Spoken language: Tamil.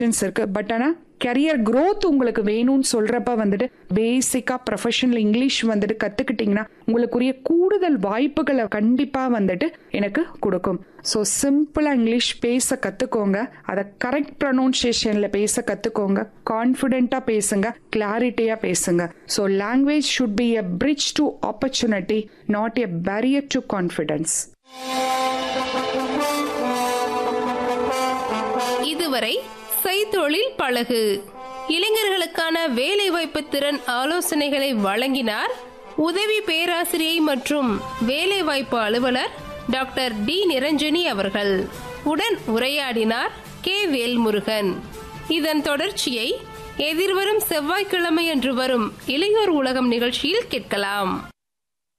இருக்கு பட் ஆனா கரியர் growth உங்களுக்கு வேணும்னு சொல்றப்ப வந்துட்டு பேசிக்கா ப்ரொஃபஷனல் இங்கிலீஷ் வந்துட்டு கத்துக்கிட்டீங்கன்னா உங்களுக்குரிய கூடுதல் வாய்ப்புகளை கண்டிப்பா வந்துட்டு எனக்கு கொடுக்கும் ஸோ சிம்பிளா இங்கிலீஷ் பேச கத்துக்கோங்க அதை கரெக்ட் ப்ரொனவுன்சியேஷன்ல பேச கத்துக்கோங்க கான்ஃபிடென்ட்டா பேசுங்க கிளாரிட்டியா பேசுங்க so language should be a bridge to opportunity not a barrier to confidence இதுவரை செய்தொழில் பழகு இளைஞர்களுக்கான வேலைவாய்ப்பு திறன் ஆலோசனைகளை வழங்கினார் உதவி பேராசிரியை மற்றும் வேலைவாய்ப்பு அலுவலர் டாக்டர் டி நிரஞ்சனி அவர்கள் உடன் உரையாடினார் கே வேல்முருகன் இதன் தொடர்ச்சியை எதிர்வரும் செவ்வாய்க்கிழமை அன்று வரும் இளையோர் உலகம் நிகழ்ச்சியில் கேட்கலாம்